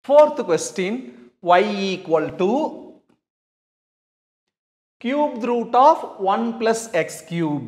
Fourth question, y equal to cubed root of 1 plus x cube.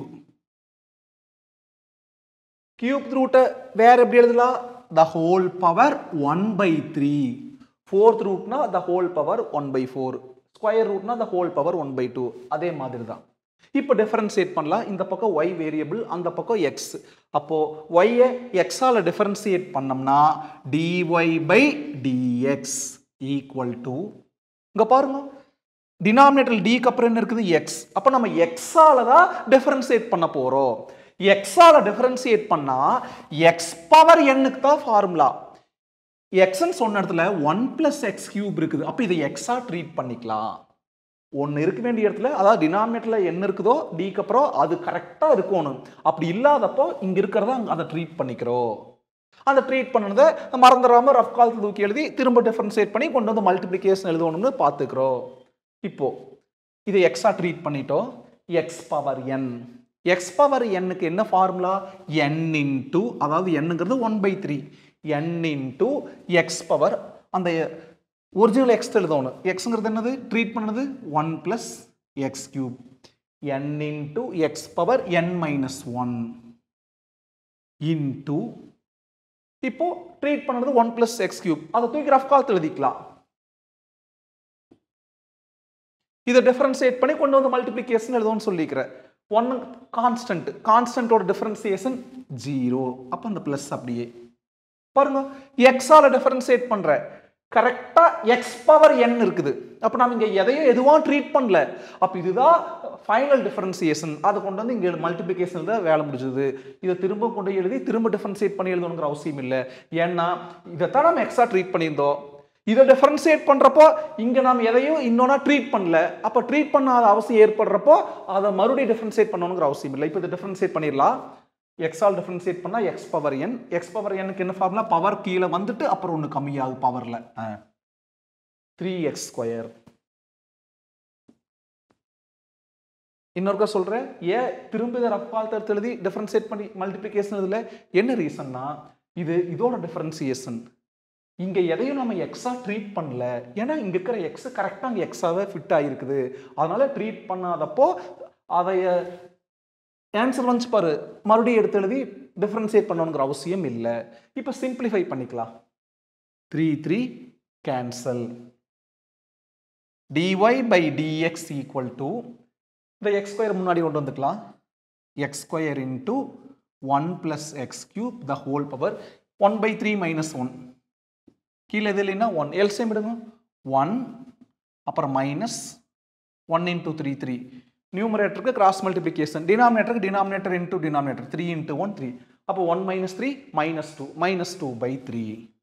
Cubed root வேற எப்படி எழுதலாம் the whole power 1 by 3. Fourth rootனா the whole power 1 by 4. Square rootனா the whole power 1 by 2. அதே மாதிரி தான் இப்போ differentiate பண்ணலாம் இந்த பக்கம் y வேரியபிள் அந்த பக்கம் x அப்போ y ஐ x ஆல டிஃபரன்சியேட் பண்ணோம்னா dy by dx equal to இங்க பாருங்க டினாமினேட்டர் டிக்கு அப்புறம் என்ன இருக்குது எக்ஸ் அப்போ நம்ம எக்ஸால தான் டிஃபரன்சியேட் பண்ண போறோம் எக்ஸால டிஃபரன்சியேட் பண்ணா எக்ஸ் பவர் எண்ணுக்கு தான் ஃபார்முலா எக்ஸ்ன்னு சொன்ன இடத்துல ஒன் பிளஸ் எக்ஸ் கியூப் இருக்குது அப்போ இதை எக்ஸா ட்ரீட் பண்ணிக்கலாம் ஒன்று இருக்க வேண்டிய இடத்துல அதாவது டினாமினேட்டரில் என்ன இருக்குதோ டிக்கு அப்புறம் அது கரெக்டாக இருக்கணும் அப்படி இல்லாதப்போ இங்கே இருக்கிறத அங்கே அதை ட்ரீட் பண்ணிக்கிறோம் அந்த ட்ரீட் பண்ணதை மறந்துடாம ரஃப் காலத்தில் தூக்கி எழுதி திரும்ப டிஃபரன்சியேட் பண்ணி கொண்டு வந்து மல்டிப்ளிகேஷன் எழுதணும்னு பார்த்துக்கிறோம் இப்போ இதை எக்ஸா ட்ரீட் பண்ணிட்டோம் x power n x power என்னுக்கு என்ன ஃபார்முலா என் இன்டூ அதாவது என்னங்கிறது one by three n into x power அந்த ஒரிஜினல் எக்ஸ் எழுதணும் எக்ஸுங்கிறது என்னது ட்ரீட் பண்ணது one plus x cube n into x power n minus one into இப்போ ட்ரீட் பண்ணது ஒன் பிளஸ் எக்ஸ் கியூப் அதை தூக்கி ரஃப் காலத்தில் எழுதிக்கலாம் இதை டிஃபரன்சியேட் பண்ணி கொண்டு வந்து மல்டிப்ளிகேஷன் எழுதுவோம்னு சொல்லிக்கிறேன் ஒன் கான்ஸ்டன்ட் கான்ஸ்டன்டோட டிஃபரன்சியேஷன் ஜீரோ அப்போ அந்த ப்ளஸ் அப்படியே பாருங்க எக்ஸால டிஃபரன்சியேட் பண்ற கரெக்டா எக்ஸ் பவர் என் இருக்குது அப்போ நம்ம இங்க எதையும் எதுவும் ட்ரீட் பண்ணல அப்போ இதுதான் ஃபைனல் டிஃபரன்சியேஷன் அதை கொண்டு வந்து இங்கே மல்டிப்ளிகேஷன் தான் வேலை முடிஞ்சது இதை திரும்ப கொண்டு போய் எழுதி திரும்ப டிஃபரன்சியேட் பண்ணி எழுதணுங்கிற அவசியம் இல்லை ஏன்னா இதைத்தான் நம்ம எக்ஸா ட்ரீட் பண்ணியிருந்தோம் இதை டிஃபரன்சியேட் பண்றப்போ இங்க நாம் எதையும் இன்னொன்னா ட்ரீட் பண்ணல அப்போ ட்ரீட் பண்ணாத அவசியம் ஏற்படுறப்போ அதை மறுபடியும் டிஃபரன்சியேட் பண்ணணுங்கிற அவசியம் இல்லை இப்போ இதை டிஃபரன்சியேட் பண்ணிடலாம் எக்ஸால் டிஃபரன்சியேட் பண்ணா x power n x power எனுக்கு என்ன ஃபார்முலா பவர் கீழே வந்துட்டு அப்புறம் ஒன்று கம்மியாகும் பவர்ல த்ரீ எக்ஸ் ஸ்கொயர் இன்னொருக்கா சொல்றேன் ஏன் திரும்ப இதை ரஃப் காலத்தை எழுதி டிஃபரன்சியேட் பண்ணி மல்டிப்ளிகேஷன் இதுல என்ன ரீசன்னா இது இதோட டிஃபரன்சியேஷன் இங்க எதையும் நம்ம எக்ஸா ட்ரீட் பண்ணல ஏன்னா இங்க இருக்கிற எக்ஸ் கரெக்டா அங்க எக்ஸாவே ஃபிட் ஆகிருக்குது அதனால ட்ரீட் பண்ணாதப்போ அதை ஆன்சர் வந்துச்சு பாரு மறுபடியும் எடுத்து எழுதி டிஃபரன்சியேட் பண்ணணுங்கிற அவசியம் இல்லை இப்போ சிம்பிளிஃபை பண்ணிக்கலாம் three three cancel dy by dx equal to இந்த எக்ஸ் ஸ்கொயர் முன்னாடி கொண்டு வந்துக்கலாம் x square into one plus x cube the whole power one by three minus one கீழே எது இல்லைன்னா ஒன் எல்சியம் விடுங்க ஒன் அப்புறம் minus one into three three நியூமரேட்டருக்கு கிராஸ் மல்டிப்ளிகேஷன் டினாமினேட்டருக்கு denominator into denominator three into one three அப்போ one minus three minus two minus two by three